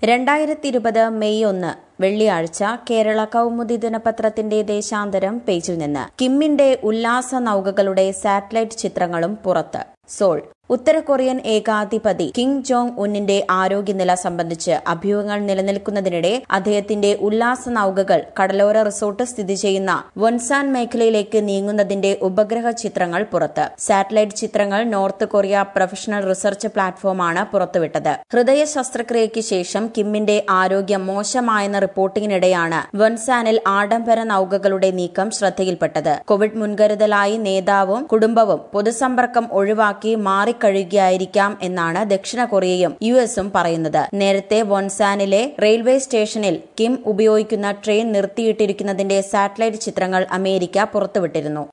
രണ്ടായിരത്തി ഇരുപത് മെയ് ഒന്ന് വെള്ളിയാഴ്ച കേരള കൗമുദി ദിനപത്രത്തിന്റെ ദേശാന്തരം പേജിൽ നിന്ന് കിമ്മിന്റെ ഉല്ലാസ നൌകകളുടെ സാറ്റലൈറ്റ് ചിത്രങ്ങളും പുറത്ത് സോൾ ഉത്തര കൊറിയൻ ഏകാധിപതി കിം ജോങ് ഉന്നിന്റെ ആരോഗ്യനില സംബന്ധിച്ച് അഭ്യൂഹങ്ങൾ നിലനിൽക്കുന്നതിനിടെ അദ്ദേഹത്തിന്റെ ഉല്ലാസ നൌകകൾ കടലോര റിസോർട്ട് സ്ഥിതി ചെയ്യുന്ന വൊൻസാൻ മേഖലയിലേക്ക് നീങ്ങുന്നതിന്റെ ഉപഗ്രഹ ചിത്രങ്ങൾ പുറത്ത് സാറ്റലൈറ്റ് ചിത്രങ്ങൾ നോർത്ത് കൊറിയ പ്രൊഫഷണൽ റിസർച്ച് പ്ലാറ്റ്ഫോമാണ് പുറത്തുവിട്ടത് ഹൃദയ ശസ്ത്രക്രിയയ്ക്ക് ശേഷം കിമ്മിന്റെ ആരോഗ്യം മോശമായെന്ന റിപ്പോർട്ടിങ്ങിനിടെയാണ് വൊൻസാനിൽ ആഡംബര നൌകകളുടെ നീക്കം ശ്രദ്ധയിൽപ്പെട്ടത് കോവിഡ് മുൻകരുതലായി നേതാവും കുടുംബവും പൊതുസമ്പർക്കം ഒഴിവാക്കി മാറിക്കഴിയുകയായിരിക്കാം എന്നാണ് ദക്ഷിണ കൊറിയയും യു എസും പറയുന്നത് നേരത്തെ വൊൻസാനിലെ റെയിൽവേ സ്റ്റേഷനിൽ കിം ഉപയോഗിക്കുന്ന ട്രെയിൻ നിർത്തിയിട്ടിരിക്കുന്നതിന്റെ സാറ്റലൈറ്റ് ചിത്രങ്ങൾ അമേരിക്ക പുറത്തുവിട്ടിരുന്നു